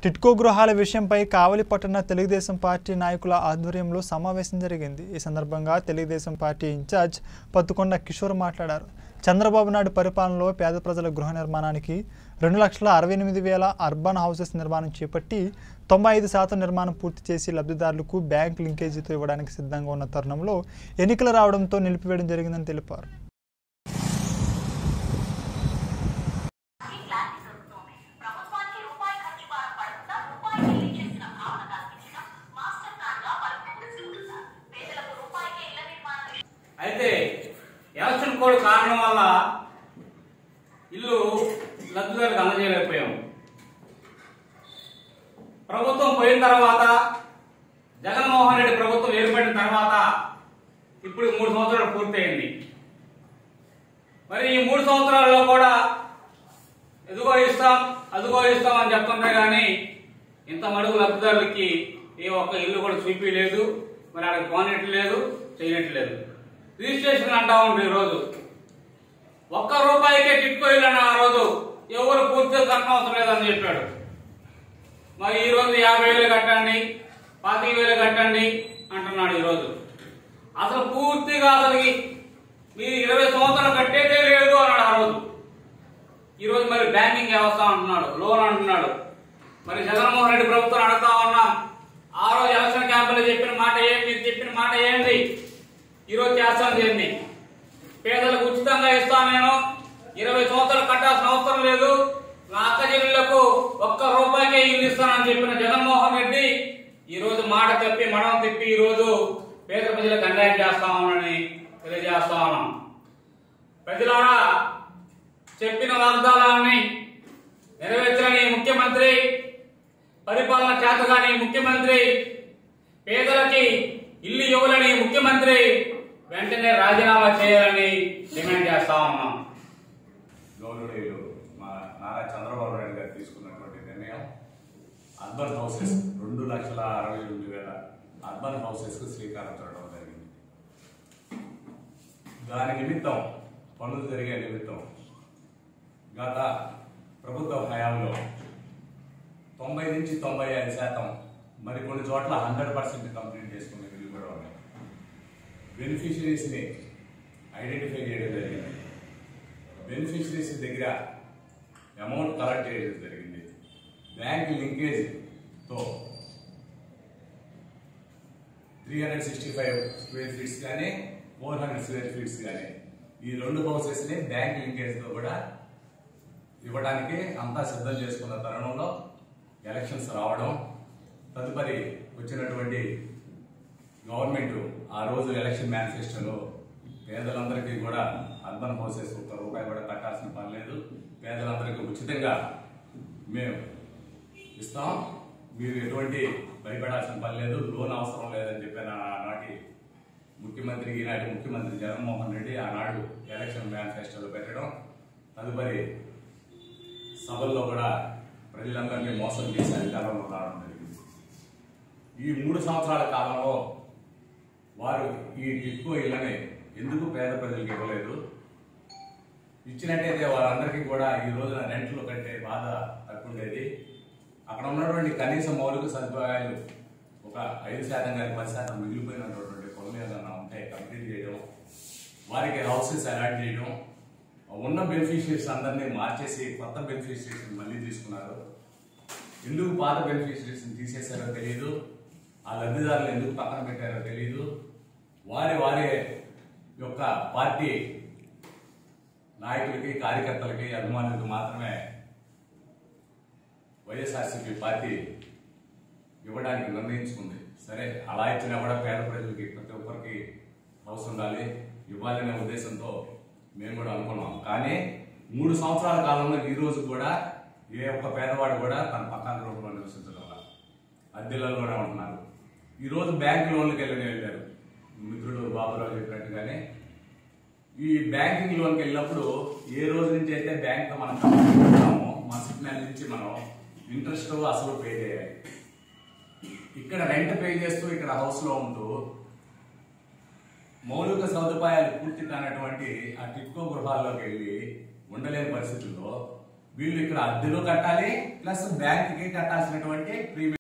టిట్కో గృహాల విషయంపై కావలి పట్టణ తెలుగుదేశం పార్టీ నాయకుల ఆధ్వర్యంలో సమావేశం జరిగింది ఈ సందర్భంగా తెలుగుదేశం పార్టీ ఇన్ఛార్జ్ పత్తుకొండ కిషోర్ మాట్లాడారు చంద్రబాబు నాయుడు పరిపాలనలో పేద ప్రజల గృహ నిర్మాణానికి రెండు లక్షల అరవై ఎనిమిది వేల అర్బన్ హౌసెస్ నిర్మాణం చేపట్టి తొంభై ఐదు శాతం నిర్మాణం పూర్తి చేసి లబ్ధిదారులకు బ్యాంక్ లింకేజీతో ఇవ్వడానికి సిద్ధంగా ఉన్న తరుణంలో ఎన్నికలు రావడంతో నిలిపివేయడం జరిగిందని తెలిపారు ఈ క్లారిటీ దొరుకుతోంది ప్రభుత్వానికి రూపాయి ఖర్చు భారం పడకుండా రూపాయి చెల్లి చేసిన భావన కల్పించిన మాస్టర్ ప్లాన్ గా పలు తీసుకుంటున్నారు పేదలకు రూపాయికే ఇళ్ల నిర్మాణం అయితే ఎలక్షన్ కోడ్ కారణం వల్ల ఇల్లు లబ్ధిదారులకు అందజేయలేకపోయాం ప్రభుత్వం పోయిన తర్వాత జగన్మోహన్ రెడ్డి ప్రభుత్వం ఏర్పడిన తర్వాత ఇప్పుడు మూడు సంవత్సరాలు పూర్తయింది మరి ఈ మూడు సంవత్సరాల్లో కూడా ఎదుగో ఇస్తాం అదుగో ఇస్తాం అని చెప్తుంటే కానీ ఇంత మడుగు లబ్ధిదారులకి ఏ ఒక్క ఇల్లు కూడా చూపించలేదు మరి అక్కడికి పోనట్టు లేదు చేయనట్టు లేదు రిజిస్ట్రేషన్ అంటా ఉంది ఈరోజు ఒక్క రూపాయికే టిట్కో ఇల్లు అన్న ఆ రోజు ఎవరు పూర్తిగా కట్టనవసరం లేదని చెప్పాడు మరి ఈ రోజు యాభై వేలు కట్టండి పాతిక వేలు కట్టండి అంటున్నాడు ఈ రోజు అసలు పూర్తిగా అసలుకి మీరు ఇరవై సంవత్సరాలు కట్టేదే లేదు అన్నాడు ఆ రోజు ఈ రోజు మరి బ్యాంకింగ్ వ్యవస్థ అంటున్నాడు లోన్ అంటున్నాడు మరి జగన్మోహన్ రెడ్డి ప్రభుత్వం అడుగుతా ఉన్నాం ఆ రోజు ఎలక్షన్ క్యాంపులో చెప్పిన మాట ఏంటి మీరు చెప్పిన మాట ఏంటి ఈ రోజు చేస్తాను ఏంటి పేదలకు ఉచితంగా ఇస్తాను నేను ఇరవై సంవత్సరాలు కట్టాల్సిన అవసరం లేదు నా అక్క చెల్లెళ్లకు ఒక్క రూపాయికే ఇల్లు ఇస్తానని చెప్పిన జగన్మోహన్ రెడ్డి ఈ రోజు మాట తప్పి మడం తిప్పి ఈ రోజు పేద ప్రజలకు అన్యాయం చేస్తామని తెలియజేస్తా ఉన్నాం ప్రజలారా చెప్పిన వాగ్దానాన్ని నెరవేర్చని ముఖ్యమంత్రి పరిపాలన చేతగాని ముఖ్యమంత్రి పేదలకి ఇల్లు ఇవ్వాలని ముఖ్యమంత్రి వెంటనే రాజీనామా చేయాలని డిమాండ్ చేస్తా ఉన్నాం గౌరవనీయులు మా నారా చంద్రబాబు నాయుడు గారు తీసుకున్నటువంటి నిర్ణయం అర్బన్ హౌసెస్ రెండు లక్షల అరవై ఎనిమిది వేల అర్బన్ హౌసెస్ కు శ్రీకారం చుట్టడం జరిగింది దాని నిమిత్తం పనులు జరిగే నిమిత్తం గత ప్రభుత్వ హయాంలో తొంభై నుంచి తొంభై ఐదు శాతం మరి కొన్ని చోట్ల హండ్రెడ్ పర్సెంట్ కంప్లీట్ చేసుకునే వీళ్ళు కూడా ఉన్నాయి బెనిఫిషరీస్ని ఐడెంటిఫై చేయడం జరిగింది బెనిఫిషరీస్ దగ్గర అమౌంట్ కలెక్ట్ చేయడం జరిగింది బ్యాంక్ లింకేజ్తో three hundred sixty five square feets కానీ ఫోర్ హండ్రెడ్ స్క్వేర్ ఫీట్స్ కానీ ఈ రెండు హౌసెస్ని బ్యాంక్ లింకేజ్తో కూడా ఇవ్వడానికి అంతా సిద్ధం చేసుకున్న తరుణంలో ఎలక్షన్స్ రావడం తదుపరి వచ్చినటువంటి గవర్నమెంట్ ఆ రోజు ఎలక్షన్ మేనిఫెస్టోలో పేదలందరికీ కూడా అర్బన్ హౌసెస్ ఒక్క రూపాయి కూడా కట్టాల్సిన పని లేదు పేదలందరికీ ఉచితంగా మేము ఇస్తాం మీరు ఎటువంటి భయపడాల్సిన పని లేదు లోన్ అవసరం లేదని చెప్పిన ఆనాటి ముఖ్యమంత్రి ఈనాటి ముఖ్యమంత్రి జగన్మోహన్ రెడ్డి ఆనాడు ఎలక్షన్ మేనిఫెస్టోలో పెట్టడం తదుపరి సభల్లో కూడా ప్రజలందరినీ మోసం చేసి అధికారంలో రావడం జరిగింది ఈ మూడు సంవత్సరాల కాలంలో వారు ఈ టిక్కో ఇళ్ళని ఎందుకు పేద ప్రజలకు ఇవ్వలేదు ఇచ్చినట్టయితే వారందరికీ కూడా ఈ రోజున రెంట్లు కట్టే బాధ తక్కువ ఉండేది అక్కడ ఉన్నటువంటి కనీస మౌలిక సదుపాయాలు ఒక ఐదు శాతం కానీ పది శాతం మిగిలిపోయినటువంటి పనులు ఏదైనా ఉంటే కంప్లీట్ చేయడం వారికి హౌసెస్ అలాట్ చేయడం ఉన్న బెనిఫిషరీస్ అందరినీ మార్చేసి కొత్త బెనిఫిషరీస్ మళ్ళీ తీసుకున్నారు ఎందుకు పాత బెనిఫిషరీస్ తీసేశారో తెలియదు ఆ లబ్ధిదారులు ఎందుకు పక్కన పెట్టారో తెలియదు వారి వారి యొక్క పార్టీ నాయకులకి కార్యకర్తలకి అభిమానులకి మాత్రమే వైఎస్ఆర్సీపీ పార్టీ ఇవ్వడానికి నిర్ణయించుకుంది సరే అలా ఇచ్చినా కూడా పేద ప్రజలకి ప్రతి ఒక్కరికి హౌస్ ఉండాలి ఇవ్వాలనే ఉద్దేశంతో మేము కూడా అనుకున్నాం కానీ మూడు సంవత్సరాల కాలంలో ఈ రోజు కూడా ఏ ఒక్క పేదవాడు కూడా తన పక్కన రూపంలో నివసించడం వల్ల అద్దెలలోనే ఉంటున్నారు ఈ రోజు బ్యాంక్ లోన్లకు వెళ్ళని వెళ్ళారు మిత్రుడు బాబురావు చెప్పినట్టుగానే ఈ బ్యాంకింగ్ లోన్కి వెళ్ళినప్పుడు ఏ రోజు నుంచి అయితే బ్యాంక్ మనం కట్టుకుంటామో మరుసటి నెల నుంచి మనం ఇంట్రెస్ట్ అసలు పే చేయాలి ఇక్కడ రెంట్ పే చేస్తూ ఇక్కడ హౌస్ లో ఉంటూ మౌలిక సదుపాయాలు పూర్తి కానటువంటి ఆ టిక్కో గృహాల్లోకి వెళ్ళి ఉండలేని పరిస్థితుల్లో వీళ్ళు ఇక్కడ అద్దెలు కట్టాలి ప్లస్ బ్యాంక్ కి కట్టాల్సినటువంటి ప్రీమియం